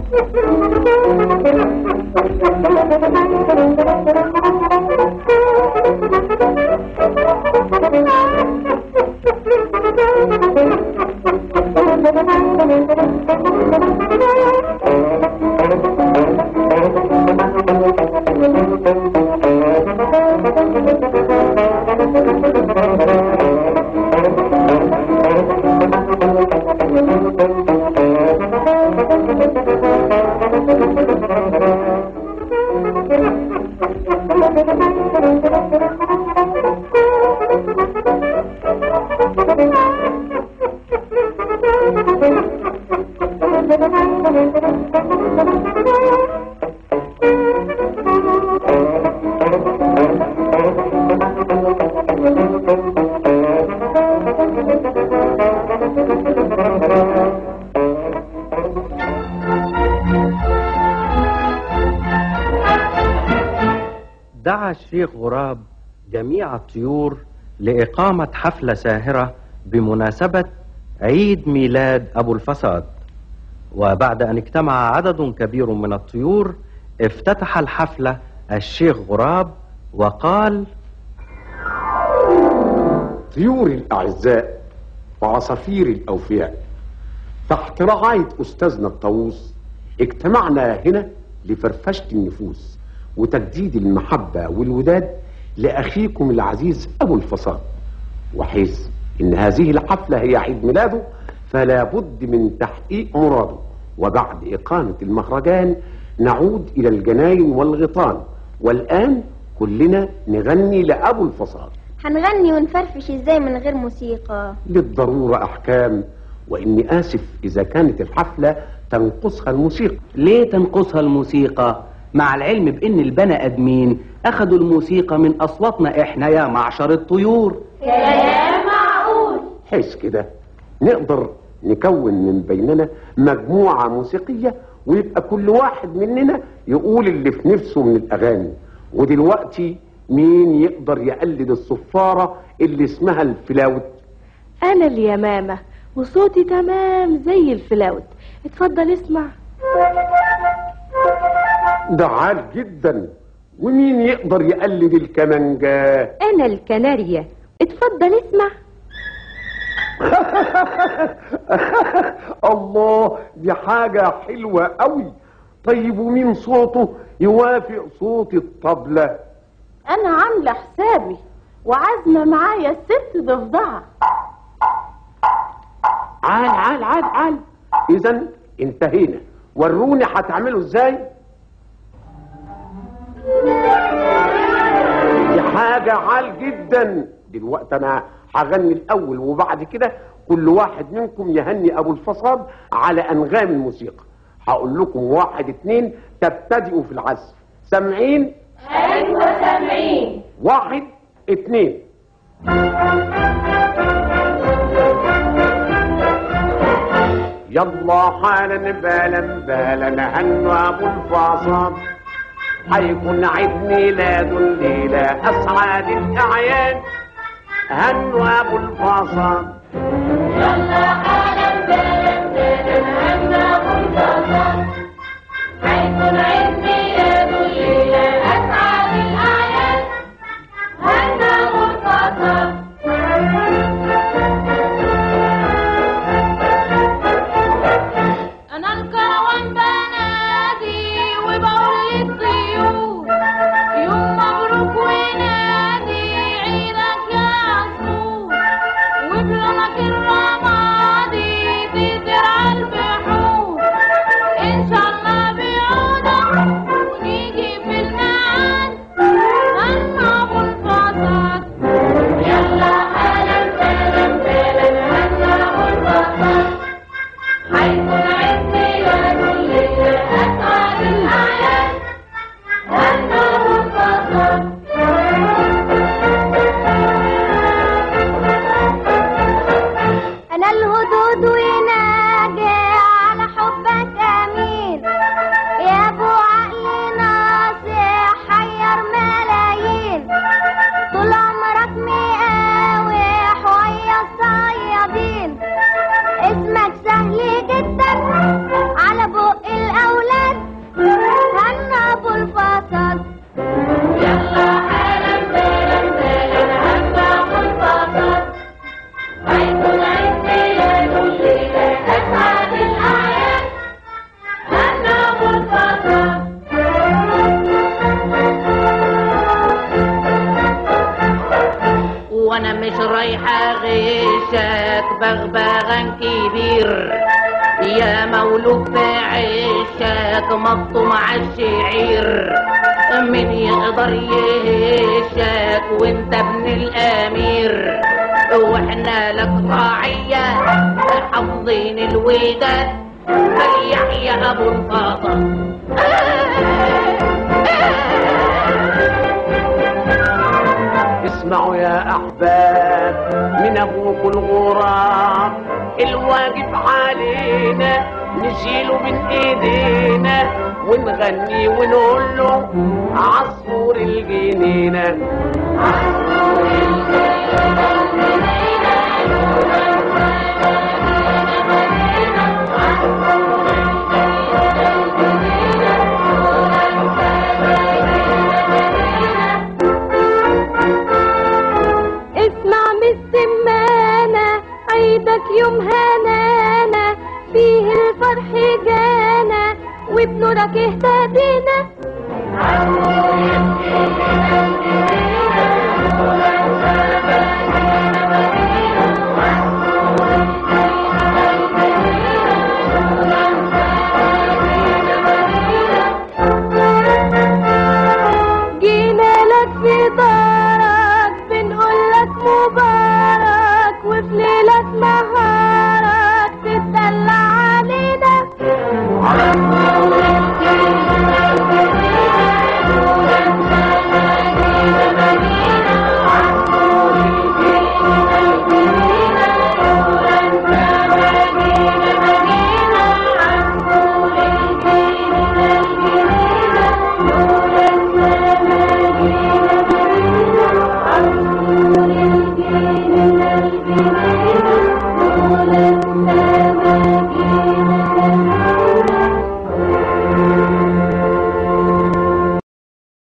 دعا الشيخ غراب جميع الطيور لإقامة حفلة ساهرة بمناسبة عيد ميلاد أبو الفساد وبعد أن اجتمع عدد كبير من الطيور افتتح الحفلة الشيخ غراب وقال طيوري الأعزاء وعصافيري الأوفياء تحت رعاية أستاذنا الطاووس اجتمعنا هنا لفرفشة النفوس وتجديد المحبة والوداد لأخيكم العزيز أبو الفصاد وحيث إن هذه الحفلة هي عيد ميلاده فلا بد من تحقيق مراده وبعد إقامة المهرجان نعود إلى الجناين والغيطان والآن كلنا نغني لأبو الفصاد هنغني ونفرفش ازاي من غير موسيقى للضرورة أحكام وإني آسف إذا كانت الحفلة تنقصها الموسيقى ليه تنقصها الموسيقى مع العلم بان البني ادمين اخدوا الموسيقى من اصواتنا احنا يا معشر الطيور كلام معقول حيث كده نقدر نكون من بيننا مجموعة موسيقية ويبقى كل واحد مننا يقول اللي في نفسه من الأغاني ودلوقتي مين يقدر يقلد الصفارة اللي اسمها الفلاوت أنا اليمامة وصوتي تمام زي الفلاوت اتفضل اسمع ده عال جدا ومين يقدر يقلد الكمانجة أنا الكناريا اتفضل اسمع الله دي حاجة حلوة قوي طيب ومين صوته يوافق صوت الطبلة أنا عاملة حسابي وعازمة معايا الست ضفدعة عال عال عال عال اذا انتهينا وروني هتعملوا ازاي دي حاجة عال جدا دلوقتي انا هغني الاول وبعد كده كل واحد منكم يهني ابو الفصاد على انغام الموسيقى هقول لكم واحد اتنين تبتدئوا في العزف سامعين ايوه سامعين واحد اتنين يلا حالا بالا بالا هنوا ابو الفاصل حيكون عيد ميلاد الليلة اسعد الاعياد هنوا ابو الفاصل يلا حالا بالا بالا هنا منتصر حيكون عيد ميلاد الليلة أسعد الأعياد هنا منتصر أنا الكروان بنادي وبقول للطيور يوم مبروك ونادي عيدك يا عصفور وبلونك الرمادي رايحة غشك بغبغان كبير يا مولود في عشك مطم عالشعير من يقدر يهشك وانت ابن الامير واحنا لك راعية حافظين الوداد فليحيى ابو الفاضل اسمعوا يا احباب من ابوك الغراب الواجب علينا نشيله من ايدينا ونغني ونقول له عصفور الجنينه اسمع من السمانة عيدك يوم هنانا فيه الفرح جانا وبنورك اهتدينا